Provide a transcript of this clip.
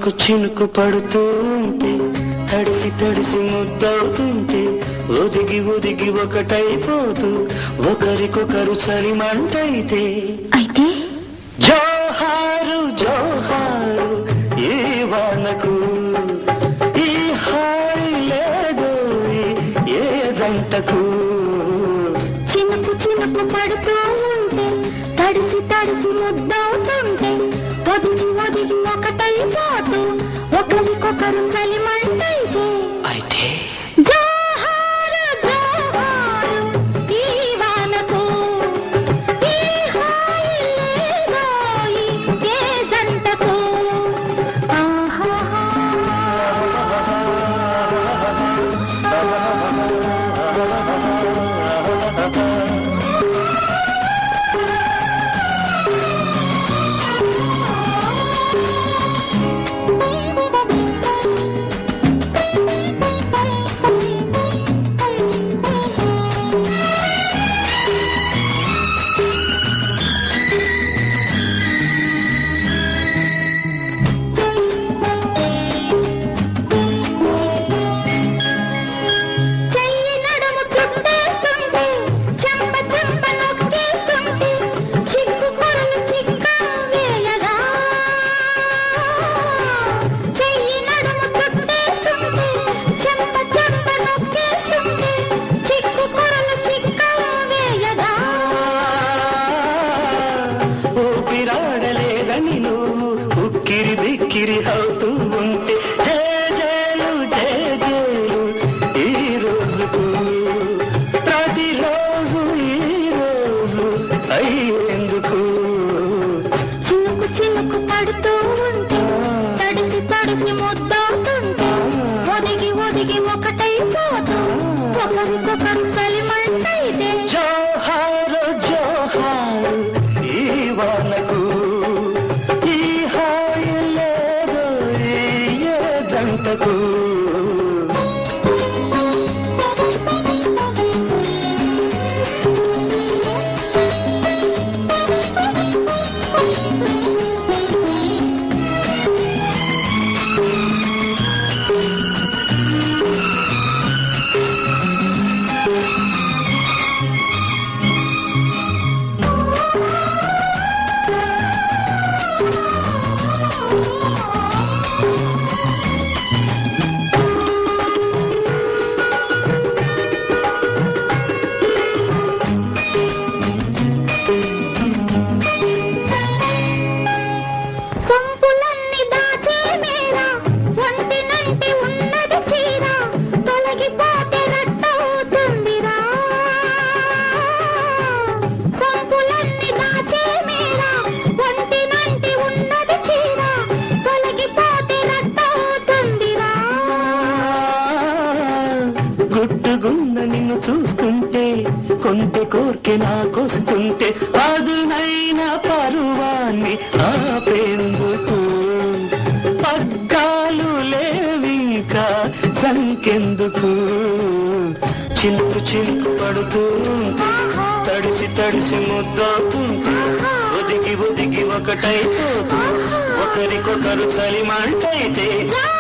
చినుకు చినుకు పడుతూ ఉంటే తడిసి తడిసి ముద్దవుతుంటే ఒదిగి ఒదిగి ఒకటైపోతూ ఒకరికొకరు చలిమంటైతే అయితే జోహారు జోహారు ఈ వానకు ఈ హాయి లేదు ఏ జంటకు చినుకు చినుకు పడుతూ ఉంటే తడిసి తడిసి ముద్దవుతుంటే ఒదిగి ఒదిగి ఒకటైపోతూ ఒకరికొకరు చలిమంటైతే అయితే జోహారు జోహారు ఈ వానకు ఈ హాయి లేదోయి ఏ జంటకు చెయ్యి నడుము చుట్టేస్తుంటే చెంప చెంప నొక్కేస్తుంటే చిక్కు కొరలు చిక్క వేయగా చెయ్యి నడుము చుట్టేస్తుంటే చెంప చెంప నొక్కేస్తుంటే చిక్కు కొరలు చిక్క వేయగా ఊపిరాడలేదని నువ్వు ఉక్కిరి బిక్కిరి అవుతూ ఉంటే జేజేలు జేజేలు ఈ రోజుకు ప్రతిరోజు ఈ రోజు అయ్యేందుకు చినుకు చినుకు పడుతూ ఉంటే తడిసి తడిసి ముద్దవుతుంటే ఒదిగి ఒదిగి ఒకటైపోతూ ఒకరికొకరు చలిమంటైతే జోహారు జోహారు ఈ వానకు ఈ హాయి లేదు ఏ జంటకు సొంపులన్నీ దాచే మేర ఒంటినంటి ఉన్నది చీర తొలగిపోతే రట్టవుతుందిరా సొంపులన్నీ దాచే మేర ఒంటినంటి ఉన్నది చీర తొలగిపోతే రట్టవుతుందిరా గుట్టుగున్న నిన్ను చూస్తుంటే కొంటె కోర్కె నాకొస్తుంటే అదునైన పరువాన్ని ఆపేందుకు పగ్గాలు లేవింకా సంకెందుకు చినుకు చినుకు పడుతూ తడిసి తడిసి ముద్దవుతుంటే ఒదిగి ఒదిగి ఒకటైపోతూ ఒకరికొకరు చలిమంటైతే జా